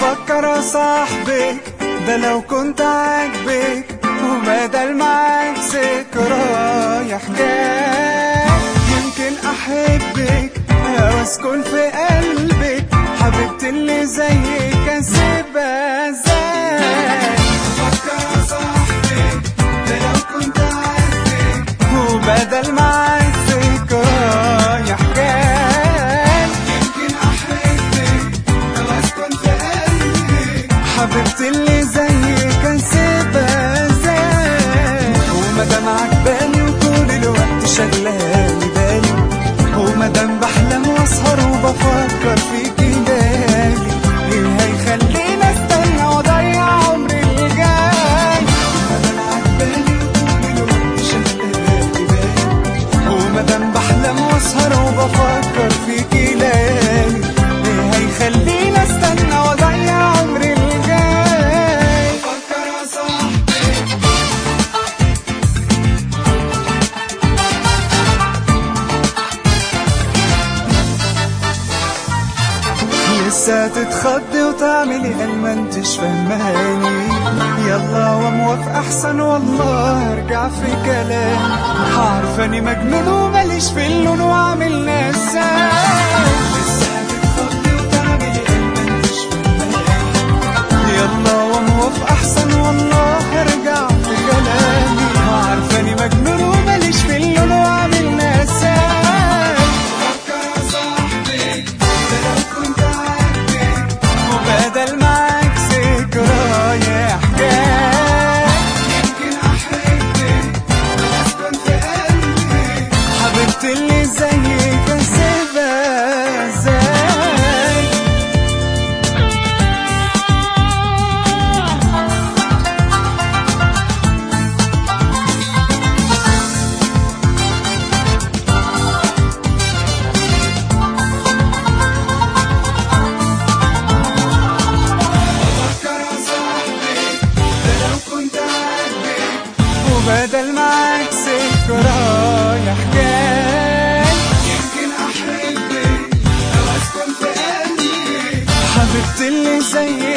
بفكر صاحبك ده لو كنت عاجبك وبدل معاك ذكرايا حكاية يمكن أحبك أو أسكن في قلبك حبيبتي اللي زيك أسيبها ازاي بفكر صاحبك ده لو كنت عاجبك وبدل معاك ذكرايا حكاية يمكن أحبك أو أسكن في قلبك حبيبتي اللي زيك أسيبها ازاي ومادام عجباني وطول الوقت شغلاني بالي ومادام بحلم واسهر وبفكر فيكي ليالي ايه هيخليني استنى واضيع عمري الجاي ومادام عجباني وطول الوقت شغلاني بالي ومادام بحلم واسهر وبفكر فيكي ليالي ايه هيخليني استنى واضيع عمري الجاي فكر يا صاحبي لسه تتخضي وتعملي قال ما انتش فهماني يلا وموافق احسن والله ارجع في كلامي عارفاني مجنون وماليش في اللون وعامل نسان لسه تتخضي وتعملي قال ما انتش فهماني يلا وموافق احسن والله ارجع في كلامي عارفاني مجنون وماليش في اللون وعامل نسان فكر يا صاحبي ده لو كنت عاجبك وبدل معاك ذكرايا حكاية يمكن احبك واسكن في قلبك حبيبتي اللي زيك اسيبها ازاي فكر يا صاحبي ده لو كنت عاجبك وبدل معاك ذكرايا حكاية يمكن أحبك أو أسكن في قلبي حبيبتي اللي زيك